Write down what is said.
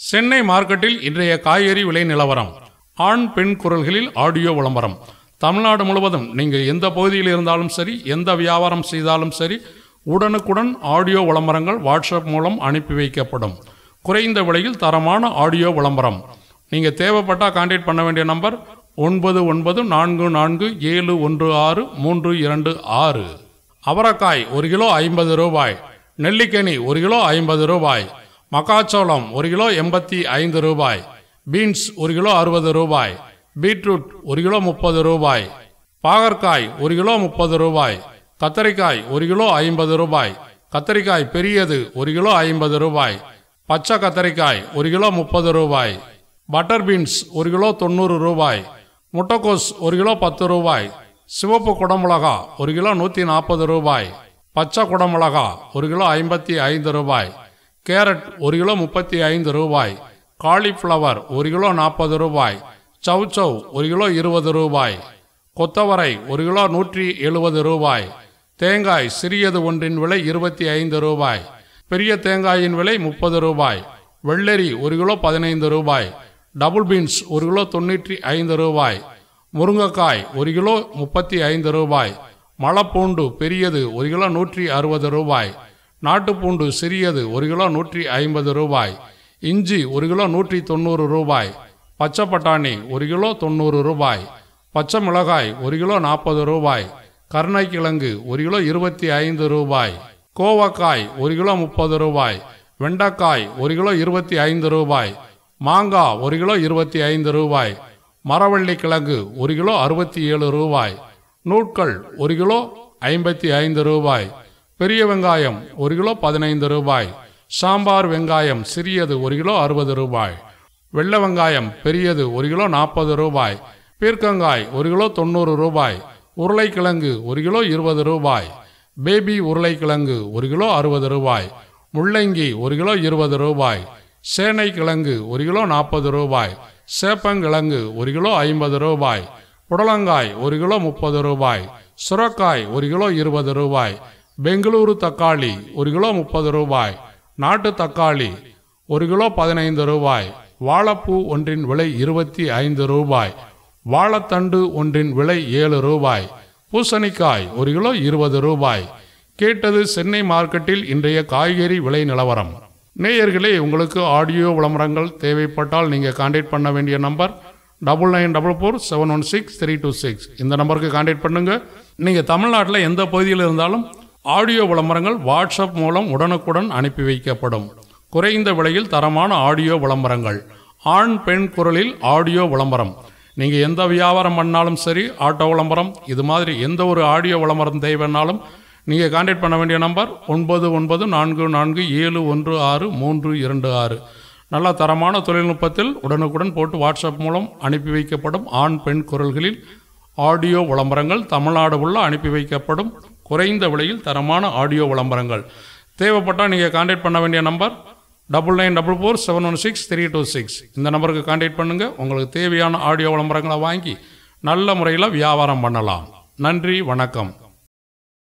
சென்னை மார்க்கெட்டில் இன்றைய காய்கறி விலை நிலவரம் ஆண் பெண் குரல்களில் ஆடியோ விளம்பரம் தமிழ்நாடு முழுவதும் நீங்கள் எந்த பகுதியில் இருந்தாலும் சரி எந்த வியாபாரம் செய்தாலும் சரி உடனுக்குடன் ஆடியோ விளம்பரங்கள் வாட்ஸ்அப் மூலம் அனுப்பி வைக்கப்படும் குறைந்த விலையில் தரமான ஆடியோ விளம்பரம் நீங்கள் தேவைப்பட்டால் கான்டாக்ட் பண்ண வேண்டிய நம்பர் ஒன்பது ஒன்பது நான்கு நான்கு ஏழு ஒன்று ஆறு மூன்று இரண்டு ஆறு அவரைக்காய் ஒரு கிலோ ஐம்பது ரூபாய் நெல்லிக்கனி ஒரு கிலோ ஐம்பது ரூபாய் மக்காச்சோளம் ஒரு கிலோ எண்பத்தி ஐந்து ரூபாய் பீன்ஸ் ஒரு கிலோ அறுபது ரூபாய் பீட்ரூட் ஒரு கிலோ முப்பது ரூபாய் பாகற்காய் ஒரு கிலோ முப்பது ரூபாய் கத்தரிக்காய் ஒரு கிலோ ஐம்பது ரூபாய் கத்தரிக்காய் பெரியது ஒரு கிலோ ஐம்பது ரூபாய் பச்சை கத்தரிக்காய் ஒரு கிலோ முப்பது ரூபாய் பட்டர் பீன்ஸ் ஒரு கிலோ தொண்ணூறு ரூபாய் முட்டைக்கோஸ் ஒரு கிலோ பத்து ரூபாய் சிவப்பு குடமிளகா ஒரு கிலோ நூற்றி நாற்பது ரூபாய் பச்சை குடமிளகா ஒரு கிலோ ஐம்பத்தி ஐந்து ரூபாய் கேரட் ஒரு கிலோ முப்பத்தி ஐந்து ரூபாய் காலிஃப்ளவர் ஒரு கிலோ நாற்பது ரூபாய் சௌச்சௌ ஒரு கிலோ இருபது ரூபாய் கொத்தவரை ஒரு கிலோ நூற்றி எழுபது ரூபாய் தேங்காய் சிறியது ஒன்றின் விலை இருபத்தி ஐந்து ரூபாய் பெரிய தேங்காயின் விலை முப்பது ரூபாய் வெள்ளரி ஒரு கிலோ பதினைந்து ரூபாய் டபுள் பீன்ஸ் ஒரு கிலோ தொண்ணூற்றி ஐந்து ரூபாய் முருங்கைக்காய் ஒரு கிலோ முப்பத்தி ஐந்து ரூபாய் மலைப்பூண்டு பெரியது ஒரு கிலோ நூற்றி அறுபது ரூபாய் நாட்டுப்பூண்டு சிறியது ஒரு கிலோ நூற்றி ஐம்பது ரூபாய் இஞ்சி ஒரு கிலோ நூற்றி தொண்ணூறு ரூபாய் பச்சை பட்டாணி ஒரு கிலோ தொண்ணூறு ரூபாய் பச்சை மிளகாய் ஒரு கிலோ நாற்பது ரூபாய் கருணைக்கிழங்கு ஒரு கிலோ இருபத்தி ஐந்து ரூபாய் கோவக்காய் ஒரு கிலோ முப்பது ரூபாய் வெண்டைக்காய் ஒரு கிலோ இருபத்தி ஐந்து ரூபாய் மாங்காய் ஒரு கிலோ இருபத்தி ஐந்து ரூபாய் மரவள்ளி கிழங்கு ஒரு கிலோ அறுபத்தி ஏழு ரூபாய் நூட்கள் ஒரு கிலோ ஐம்பத்தி ஐந்து ரூபாய் பெரிய வெங்காயம் ஒரு கிலோ பதினைந்து ரூபாய் சாம்பார் வெங்காயம் சிறியது ஒரு கிலோ அறுபது ரூபாய் வெள்ளை வெங்காயம் பெரியது ஒரு கிலோ நாற்பது ரூபாய் பீர்க்கங்காய் ஒரு கிலோ தொண்ணூறு ரூபாய் உருளைக்கிழங்கு ஒரு கிலோ இருபது ரூபாய் பேபி உருளைக்கிழங்கு ஒரு கிலோ அறுபது ரூபாய் முள்ளங்கி ஒரு கிலோ இருபது ரூபாய் சேனை கிழங்கு ஒரு கிலோ நாற்பது ரூபாய் சேப்பங்கிழங்கு ஒரு கிலோ ஐம்பது ரூபாய் புடலங்காய் ஒரு கிலோ முப்பது ரூபாய் சுரக்காய் ஒரு கிலோ இருபது ரூபாய் பெங்களூரு தக்காளி ஒரு கிலோ முப்பது ரூபாய் நாட்டு தக்காளி ஒரு கிலோ பதினைந்து ரூபாய் வாழைப்பூ ஒன்றின் விலை இருபத்தி ஐந்து ரூபாய் வாழைத்தண்டு ஒன்றின் விலை ஏழு ரூபாய் பூசணிக்காய் ஒரு கிலோ இருபது ரூபாய் கேட்டது சென்னை மார்க்கெட்டில் இன்றைய காய்கறி விலை நிலவரம் நேயர்களே உங்களுக்கு ஆடியோ விளம்பரங்கள் தேவைப்பட்டால் நீங்கள் கான்டாக்ட் பண்ண வேண்டிய number double nine double four seven one six three two six இந்த நம்பருக்கு கான்டாக்ட் பண்ணுங்க நீங்கள் தமிழ்நாட்டில் எந்த பகுதியில் இருந்தாலும் ஆடியோ விளம்பரங்கள் வாட்ஸ்அப் மூலம் உடனுக்குடன் அனுப்பி வைக்கப்படும் குறைந்த விலையில் தரமான ஆடியோ விளம்பரங்கள் ஆண் பெண் குரலில் ஆடியோ விளம்பரம் நீங்கள் எந்த வியாபாரம் பண்ணாலும் சரி ஆட்டோ விளம்பரம் இது மாதிரி எந்த ஒரு ஆடியோ விளம்பரம் தேவைன்னாலும் நீங்கள் கான்டாக்ட் பண்ண வேண்டிய நம்பர் ஒன்பது ஒன்பது நான்கு நான்கு ஏழு ஒன்று ஆறு மூன்று இரண்டு ஆறு நல்ல தரமான தொழில்நுட்பத்தில் உடனுக்குடன் போட்டு வாட்ஸ்அப் மூலம் அனுப்பி வைக்கப்படும் ஆண் பெண் குரல்களில் ஆடியோ விளம்பரங்கள் தமிழ்நாடு உள்ள அனுப்பி வைக்கப்படும் குறைந்த விலையில் தரமான ஆடியோ விளம்பரங்கள் தேவைப்பட்டால் நீங்கள் கான்டாக்ட் பண்ண வேண்டிய number double nine double four seven one six three two six இந்த நம்பருக்கு கான்டாக்ட் பண்ணுங்கள் உங்களுக்கு தேவையான ஆடியோ விளம்பரங்களை வாங்கி நல்ல முறையில் வியாபாரம் பண்ணலாம் நன்றி வணக்கம்